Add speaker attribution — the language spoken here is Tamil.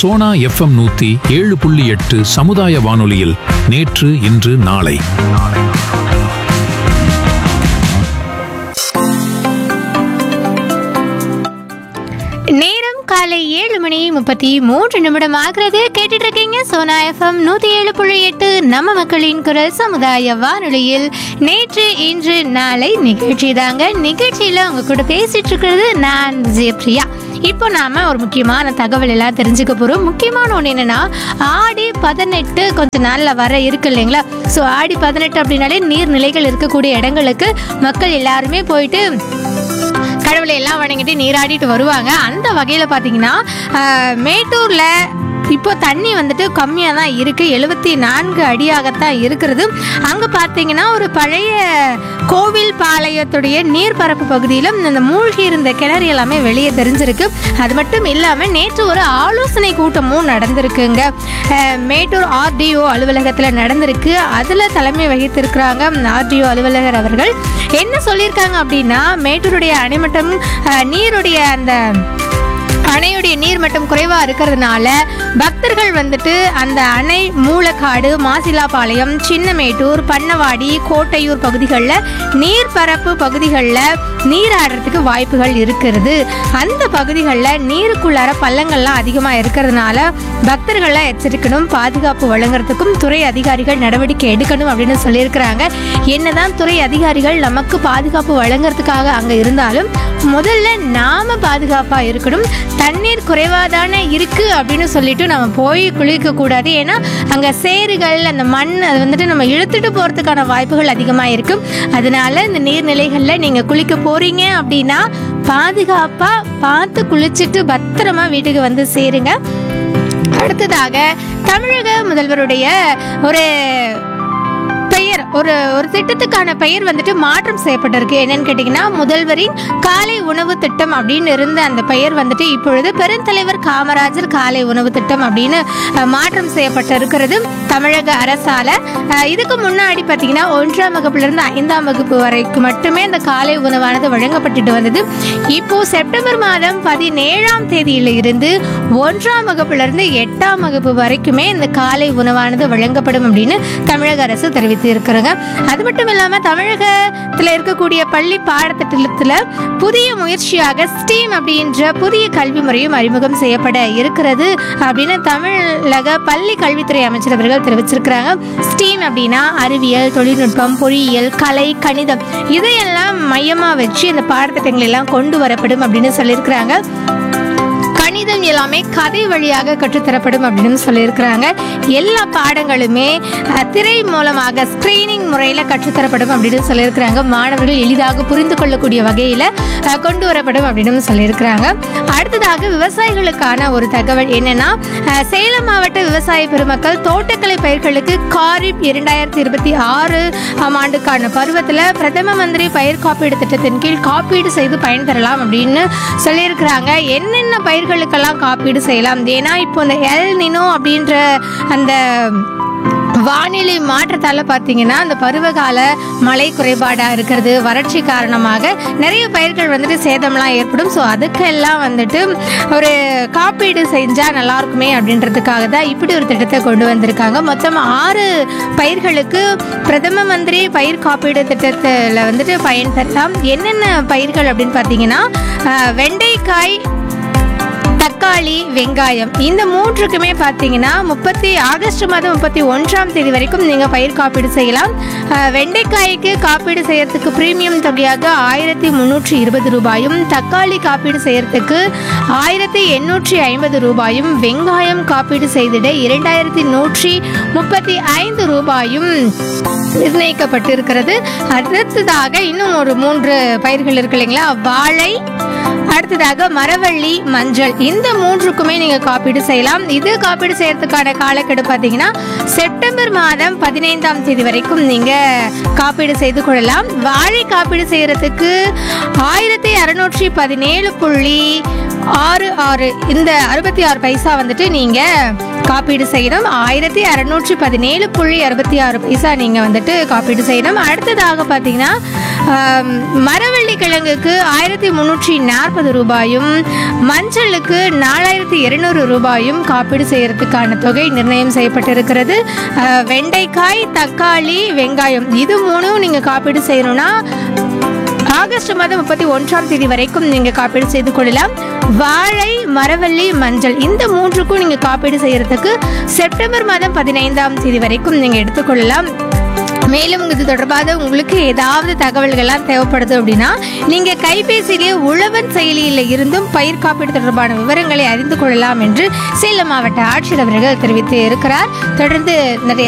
Speaker 1: சோனா எஃப்எம் நூத்தி ஏழு புள்ளி எட்டு சமுதாய வானொலியில் நேற்று இன்று நாளை
Speaker 2: நேரம் காலை ஏழு மணி முப்பத்தி மூன்று நிமிடம் ஆகிறது கேட்டுட்டு இருக்கீங்க சோனா எஃப்எம் நூத்தி ஏழு புள்ளி எட்டு நம்ம மக்களின் குரல் சமுதாய வானொலியில் நேற்று இன்று நாளை நிகழ்ச்சி தாங்க நிகழ்ச்சியில உங்க கூட பேசிட்டு இருக்கிறது நான் ஜெயப்ரியா இப்போ நாம ஒரு முக்கியமான தகவல் எல்லாம் தெரிஞ்சுக்க போறோம் முக்கியமான ஒன்று என்னன்னா ஆடி பதினெட்டு கொஞ்ச நாள்ல வர இருக்கு இல்லைங்களா ஸோ ஆடி பதினெட்டு அப்படின்னாலே நீர்நிலைகள் இருக்கக்கூடிய இடங்களுக்கு மக்கள் எல்லாருமே போயிட்டு கடவுளை எல்லாம் வணங்கிட்டு நீராடிட்டு வருவாங்க அந்த வகையில் பார்த்தீங்கன்னா ஆஹ், மேட்டூர்ல இப்போ தண்ணி வந்துட்டு கம்மியாக தான் இருக்கு எழுபத்தி நான்கு அடியாகத்தான் இருக்கிறது அங்கே பார்த்தீங்கன்னா ஒரு பழைய கோவில் பாளையத்துடைய நீர்பரப்பு பகுதியிலும் இந்த மூழ்கி இருந்த கிணறு எல்லாமே வெளியே தெரிஞ்சிருக்கு அது மட்டும் இல்லாமல் நேற்று ஒரு ஆலோசனை கூட்டமும் நடந்திருக்குங்க அஹ், மேட்டூர் ஆர்டிஓ அலுவலகத்தில் நடந்திருக்கு அதில் தலைமை வகித்திருக்கிறாங்க ஆர்டிஓ அலுவலகர் அவர்கள் என்ன சொல்லியிருக்காங்க அப்படின்னா மேட்டூருடைய அணைமட்டம் அஹ், நீருடைய அந்த அணையுடைய நீர்மட்டம் குறைவா இருக்கிறதுனால பக்தர்கள் வந்துட்டு அந்த அணை மூலக்காடு மாசிலாபாளையம் சின்னமேட்டூர் பண்ணவாடி கோட்டையூர் பகுதிகளில் நீர்பரப்பு பகுதிகளில் நீராடுறதுக்கு வாய்ப்புகள் இருக்கிறது அந்த பகுதிகளில் நீருக்குள்ளார பள்ளங்கள்லாம் அதிகமாக இருக்கிறதுனால பக்தர்களை எச்சரிக்கணும் பாதுகாப்பு வழங்குறதுக்கும் துறை அதிகாரிகள் நடவடிக்கை எடுக்கணும் அப்படின்னு சொல்லியிருக்கிறாங்க என்னதான் துறை அதிகாரிகள் நமக்கு பாதுகாப்பு வழங்குறதுக்காக அங்கே இருந்தாலும் முதல்ல நாம பாதுகாப்பா இருக்கணும் தண்ணீர் குறைவாதானே இருக்கு அப்படின்னு சொல்லிட்டு நம்ம போய் குளிக்க கூடாது ஏன்னா அங்க சேறுகள் அந்த மண் அது வந்துட்டு நம்ம இழுத்துட்டு போறதுக்கான வாய்ப்புகள் அதிகமா இருக்கும் அதனால இந்த நீர்நிலைகள்ல நீங்க குளிக்க போறீங்க அப்படின்னா பாதுகாப்பா பார்த்து குளிச்சுட்டு பத்திரமா வீட்டுக்கு வந்து சேருங்க அடுத்ததாக தமிழக முதல்வருடைய ஒரு பெயர் ஒரு ஒரு திட்டத்துக்கான பெயர் வந்துட்டு மாற்றம் செய்யப்பட்டிருக்கு என்னன்னு கேட்டிங்கன்னா முதல்வரின் காலை உணவு திட்டம் அப்படின்னு இருந்த அந்த பெயர் வந்துட்டு இப்பொழுது பெருந்தலைவர் காமராஜர் காலை உணவு திட்டம் அப்படின்னு அஹ், மாற்றம் செய்யப்பட்டிருக்கிறது தமிழக அரசால அஹ், இதுக்கு முன்னாடி பார்த்தீங்கன்னா ஒன்றாம் வகுப்புல இருந்து ஐந்தாம் வகுப்பு வரைக்கும் மட்டுமே இந்த காலை உணவானது வழங்கப்பட்டுட்டு வந்தது இப்போ செப்டம்பர் மாதம் பதினேழாம் தேதியில இருந்து ஒன்றாம் வகுப்புல இருந்து எட்டாம் வகுப்பு வரைக்குமே இந்த காலை உணவானது வழங்கப்படும் அப்படின்னு தமிழக அரசு தெரிவித்து இருக்கிறாங்க அது மட்டும் இல்லாம தமிழகத்துல இருக்கக்கூடிய பள்ளி பாடத்திட்டத்துல புதிய முயற்சியாக ஸ்டீம் அப்படின்ற புதிய கல்வி முறையும் அறிமுகம் செய்யப்பட இருக்கிறது அப்படின்னு தமிழக பள்ளி கல்வித்துறை அமைச்சர் அவர்கள் தெரிவிச்சிருக்கிறாங்க ஸ்டீம் அப்படின்னா அறிவியல் தொழில்நுட்பம் பொறியியல் கலை கணிதம் இதையெல்லாம் மையமா வச்சு இந்த பாடத்திட்டங்கள் எல்லாம் கொண்டு வரப்படும் அப்படின்னு சொல்லியிருக்கிறாங்க கணிதம் எல்லாமே கதை வழியாக கற்றுத்தரப்படும் அப்படின்னு சொல்லியிருக்கிறாங்க எல்லா பாடங்களுமே அஹ், திரை மூலமாக ஸ்கிரீனிங் முறையில் கற்றுத்தரப்படும் அப்படின்னு சொல்லியிருக்கிறாங்க மாணவர்கள் எளிதாக புரிந்து கொள்ளக்கூடிய வகையில் அஹ், கொண்டு வரப்படும் அப்படின்னு சொல்லியிருக்கிறாங்க அடுத்ததாக விவசாயிகளுக்கான ஒரு தகவல் என்னன்னா அஹ், சேலம் மாவட்ட விவசாய பெருமக்கள் தோட்டக்கலை பயிர்களுக்கு காரிப் இரண்டாயிரத்தி இருபத்தி ஆறு ஆம் ஆண்டுக்கான பருவத்தில் பிரதம மந்திரி பயிர் காப்பீடு திட்டத்தின் கீழ் காப்பீடு செய்து பயன்பெறலாம் அப்படின்னு சொல்லியிருக்கிறாங்க என்னென்ன பயிர்களுக்கெல்லாம் காப்பீடு செய்யலாம் ஏன்னா இப்போ இந்த எல் நினோ அப்படின்ற அந்த வானிலை மாற்றத்தால் பார்த்தீங்கன்னா அந்த பருவகால மழை குறைபாடாக இருக்கிறது வறட்சி காரணமாக நிறைய பயிர்கள் வந்துட்டு சேதம்லாம் ஏற்படும் ஸோ அதுக்கெல்லாம் வந்துட்டு ஒரு காப்பீடு செஞ்சால் நல்லா இருக்குமே அப்படின்றதுக்காக தான் இப்படி ஒரு திட்டத்தை கொண்டு வந்திருக்காங்க மொத்தம் ஆறு பயிர்களுக்கு பிரதம மந்திரி பயிர் காப்பீடு திட்டத்தில் வந்துட்டு பயன் பெறலாம் என்னென்ன பயிர்கள் அப்படின்னு பார்த்தீங்கன்னா அஹ், வெண்டைக்காய் தக்காளி வெங்காயம் இந்த மூன்றுக்குமே பார்த்தீங்கன்னா முப்பத்தி ஆகஸ்ட் மாதம் முப்பத்தி ஒன்றாம் தேதி வரைக்கும் நீங்கள் பயிர் காப்பீடு செய்யலாம் அஹ், வெண்டைக்காய்க்கு காப்பீடு செய்யறதுக்கு பிரீமியம் தொகையாக ஆயிரத்தி முந்நூற்றி இருபது ரூபாயும் தக்காளி காப்பீடு செய்யறதுக்கு ஆயிரத்தி எண்ணூற்றி ஐம்பது ரூபாயும் வெங்காயம் காப்பீடு செய்திட இரண்டாயிரத்தி நூற்றி முப்பத்தி ஐந்து ரூபாயும் நிர்ணயிக்கப்பட்டிருக்கிறது அடுத்ததாக இன்னும் ஒரு மூன்று பயிர்கள் இருக்கு இல்லைங்களா வாழை அடுத்ததாக மரவள்ளி மஞ்சள் இந்த மூன்றுக்குமே நீங்க காப்பீடு செய்யலாம் இது காப்பீடு செய்யறதுக்கான காலக்கெடு பார்த்தீங்கன்னா செப்டம்பர் மாதம் பதினைந்தாம் தேதி வரைக்கும் நீங்க காப்பீடு செய்து கொள்ளலாம் வாழை காப்பீடு செய்யறதுக்கு ஆயிரத்தி அறுநூற்றி பதினேழு புள்ளி ஆறு ஆறு இந்த அறுபத்தி ஆறு பைசா வந்துட்டு நீங்க காப்பீடு செய்யணும் ஆயிரத்தி அறுநூற்றி பதினேழு புள்ளி அறுபத்தி ஆறு பைசா நீங்க வந்துட்டு காப்பீடு செய்யணும் அடுத்ததாக பார்த்தீங்கன்னா ஆம், மரவள்ளி கிழங்குக்கு ஆயிரத்தி முந்நூற்றி நாற்பது ரூபாயும் மஞ்சளுக்கு நாலாயிரத்தி இருநூறு ரூபாயும் காப்பீடு செய்யறதுக்கான தொகை நிர்ணயம் செய்யப்பட்டிருக்கிறது அஹ், வெண்டைக்காய் தக்காளி வெங்காயம் இது மூணும் நீங்கள் காப்பீடு செய்யணும்னா ஆகஸ்ட் மாதம் முப்பத்தி ஒன்றாம் தேதி வரைக்கும் நீங்கள் காப்பீடு செய்து கொள்ளலாம் வாழை மரவள்ளி மஞ்சள் இந்த மூன்றுக்கும் நீங்கள் காப்பீடு செய்யறதுக்கு செப்டம்பர் மாதம் பதினைந்தாம் தேதி வரைக்கும் நீங்கள் எடுத்துக்கொள்ளலாம் மேலும் இது தொடர்பாக உங்களுக்கு ஏதாவது தகவல்கள்லாம் தேவைப்படுது அப்படின்னா நீங்கள் கைபேசியிலேயே உழவன் செயலியில் இருந்தும் பயிர் காப்பீடு தொடர்பான விவரங்களை அறிந்து கொள்ளலாம் என்று சேலம் மாவட்ட ஆட்சியர் அவர்கள் தெரிவித்து இருக்கிறார் தொடர்ந்து நிறைய